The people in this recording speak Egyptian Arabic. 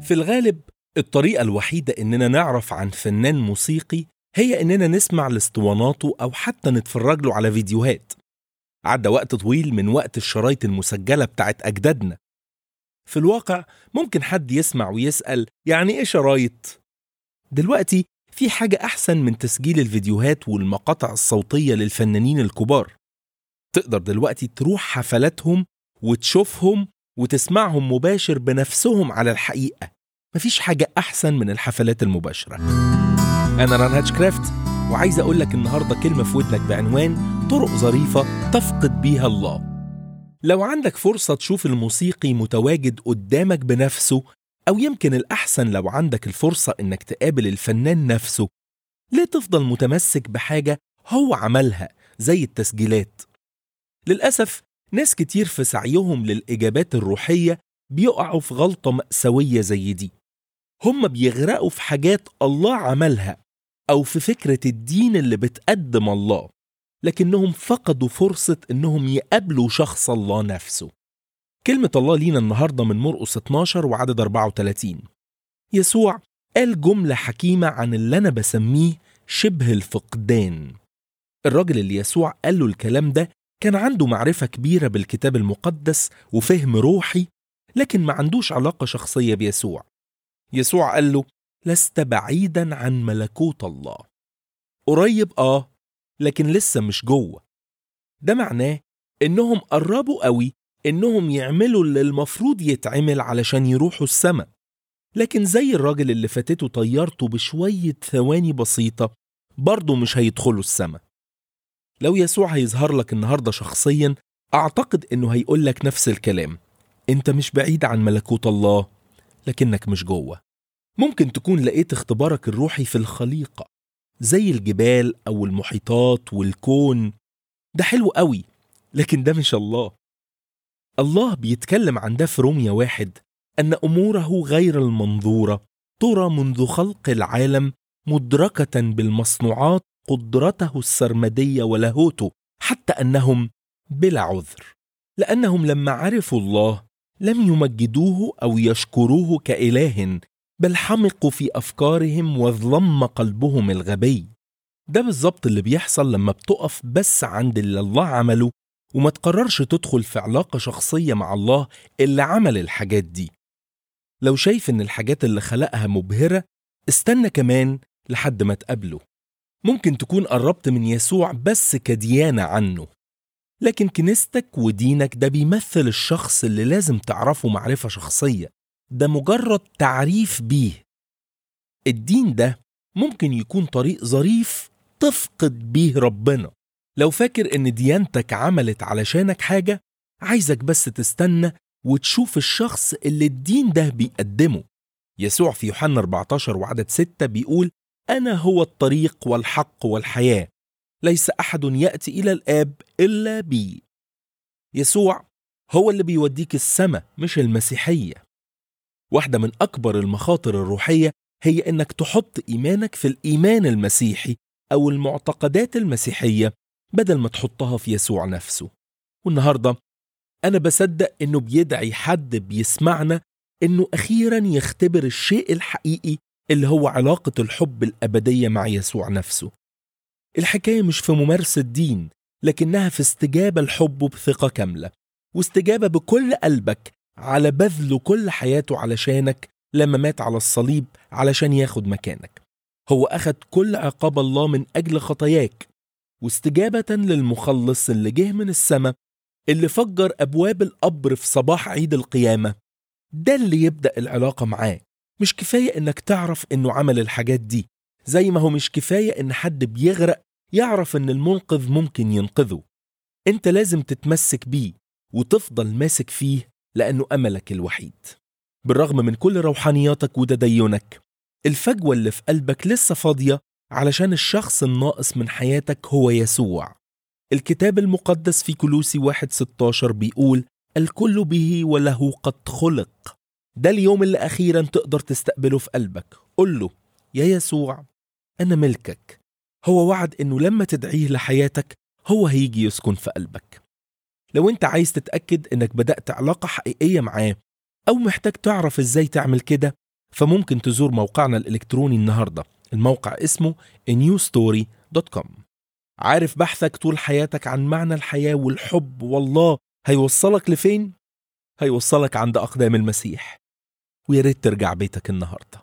في الغالب الطريقة الوحيدة إننا نعرف عن فنان موسيقي هي إننا نسمع لاسطواناته أو حتى نتفرج له على فيديوهات عدى وقت طويل من وقت الشرايط المسجلة بتاعت أجدادنا في الواقع ممكن حد يسمع ويسأل يعني إيه شرايط؟ دلوقتي في حاجة أحسن من تسجيل الفيديوهات والمقاطع الصوتية للفنانين الكبار تقدر دلوقتي تروح حفلاتهم وتشوفهم وتسمعهم مباشر بنفسهم على الحقيقة مفيش حاجة أحسن من الحفلات المباشرة أنا ران هاتشكرافت وعايز أقول لك النهاردة كلمة في ودنك بعنوان طرق ظريفة تفقد بيها الله لو عندك فرصة تشوف الموسيقي متواجد قدامك بنفسه أو يمكن الأحسن لو عندك الفرصة إنك تقابل الفنان نفسه ليه تفضل متمسك بحاجة هو عملها زي التسجيلات للأسف ناس كتير في سعيهم للإجابات الروحية بيقعوا في غلطة مأساوية زي دي هم بيغرقوا في حاجات الله عملها أو في فكرة الدين اللي بتقدم الله لكنهم فقدوا فرصة إنهم يقابلوا شخص الله نفسه كلمة الله لينا النهاردة من مرقس 12 وعدد 34 يسوع قال جملة حكيمة عن اللي أنا بسميه شبه الفقدان الراجل اللي يسوع قال له الكلام ده كان عنده معرفة كبيرة بالكتاب المقدس وفهم روحي لكن ما عندوش علاقة شخصية بيسوع يسوع قال له لست بعيدا عن ملكوت الله قريب آه لكن لسه مش جوه ده معناه إنهم قربوا قوي إنهم يعملوا اللي المفروض يتعمل علشان يروحوا السماء لكن زي الراجل اللي فاتته طيارته بشوية ثواني بسيطة برضه مش هيدخلوا السماء لو يسوع هيظهر لك النهاردة شخصيا أعتقد إنه هيقول لك نفس الكلام أنت مش بعيد عن ملكوت الله لكنك مش جوه ممكن تكون لقيت اختبارك الروحي في الخليقة زي الجبال أو المحيطات والكون ده حلو قوي لكن ده مش الله الله بيتكلم عن ده في روميا واحد أن أموره غير المنظورة ترى منذ خلق العالم مدركة بالمصنوعات قدرته السرمدية ولاهوته حتى أنهم بلا عذر لأنهم لما عرفوا الله لم يمجدوه أو يشكروه كإله بل حمقوا في أفكارهم وظلم قلبهم الغبي ده بالظبط اللي بيحصل لما بتقف بس عند اللي الله عمله وما تقررش تدخل في علاقة شخصية مع الله اللي عمل الحاجات دي لو شايف إن الحاجات اللي خلقها مبهرة استنى كمان لحد ما تقابله ممكن تكون قربت من يسوع بس كديانة عنه لكن كنيستك ودينك ده بيمثل الشخص اللي لازم تعرفه معرفة شخصية ده مجرد تعريف بيه الدين ده ممكن يكون طريق ظريف تفقد بيه ربنا لو فاكر ان ديانتك عملت علشانك حاجة عايزك بس تستنى وتشوف الشخص اللي الدين ده بيقدمه يسوع في يوحنا 14 وعدد 6 بيقول أنا هو الطريق والحق والحياة ليس أحد يأتي إلى الآب إلا بي يسوع هو اللي بيوديك السماء مش المسيحية واحدة من أكبر المخاطر الروحية هي إنك تحط إيمانك في الإيمان المسيحي أو المعتقدات المسيحية بدل ما تحطها في يسوع نفسه والنهاردة أنا بصدق إنه بيدعي حد بيسمعنا إنه أخيرا يختبر الشيء الحقيقي اللي هو علاقة الحب الأبدية مع يسوع نفسه الحكاية مش في ممارسة دين لكنها في استجابة لحبه بثقة كاملة واستجابة بكل قلبك على بذل كل حياته علشانك لما مات على الصليب علشان ياخد مكانك هو أخد كل عقاب الله من أجل خطاياك واستجابة للمخلص اللي جه من السماء اللي فجر أبواب القبر في صباح عيد القيامة ده اللي يبدأ العلاقة معاه مش كفاية إنك تعرف إنه عمل الحاجات دي زي ما هو مش كفاية إن حد بيغرق يعرف إن المنقذ ممكن ينقذه أنت لازم تتمسك بيه وتفضل ماسك فيه لأنه أملك الوحيد بالرغم من كل روحانياتك وتدينك الفجوة اللي في قلبك لسه فاضية علشان الشخص الناقص من حياتك هو يسوع الكتاب المقدس في كلوسي 1.16 بيقول الكل به وله قد خلق ده اليوم اللي أخيرا تقدر تستقبله في قلبك قل له يا يسوع أنا ملكك هو وعد إنه لما تدعيه لحياتك هو هيجي يسكن في قلبك لو أنت عايز تتأكد إنك بدأت علاقة حقيقية معاه أو محتاج تعرف إزاي تعمل كده فممكن تزور موقعنا الإلكتروني النهاردة الموقع اسمه newstory.com عارف بحثك طول حياتك عن معنى الحياة والحب والله هيوصلك لفين؟ هيوصلك عند أقدام المسيح ويا ريت ترجع بيتك النهارده